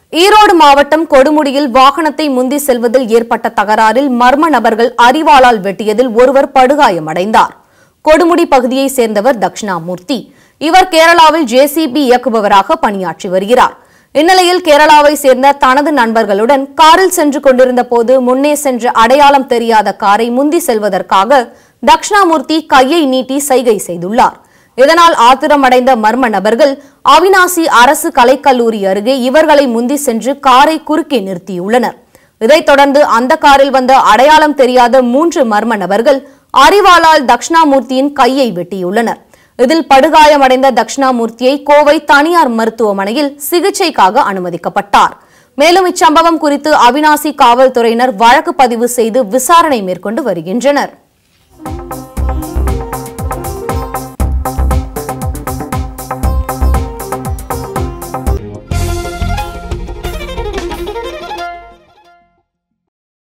ஈரோடு மாவட்டம் கொடுமுடியில் வாகனத்தை முந்தி செல்வதில் ஏற்பட்ட தகராறில் மர்ம நபர்கள் அரிவாளால் வெட்டியதில் ஒருவர் படுகாயமடைந்தார் கொடுமுடி பகுதியைச் சேர்ந்தவர் தட்சிணாமூர்த்தி இவர் கேரளாவில் ஜேசிபி இயக்குபவராக பணியாற்றி வருகிறார் இந்நிலையில் கேரளாவை சேர்ந்த தனது நண்பர்களுடன் காரில் சென்று கொண்டிருந்த போது முன்னே சென்ற அடையாளம் தெரியாத காரை முந்தி செல்வதற்காக தட்சிணாமூர்த்தி கையை நீட்டி சைகை செய்துள்ளார் இதனால் ஆத்திரமடைந்த மர்ம நபர்கள் அவினாசி அரசு கலைக்கல்லூரி அருகே இவர்களை முந்தி சென்று காரை குறுக்கே நிறுத்தியுள்ளனர் இதைத் தொடர்ந்து அந்த காரில் வந்த அடையாளம் தெரியாத மூன்று மர்ம நபர்கள் அரிவாளால் தட்சிணாமூர்த்தியின் கையை வெட்டியுள்ளனர் இதில் படுகாயமடைந்த தட்சிணாமூர்த்தியை கோவை தனியார் மருத்துவமனையில் சிகிச்சைக்காக அனுமதிக்கப்பட்டார் மேலும் இச்சம்பவம் குறித்து அவினாசி காவல்துறையினர் வழக்கு பதிவு செய்து விசாரணை மேற்கொண்டு வருகின்றனர்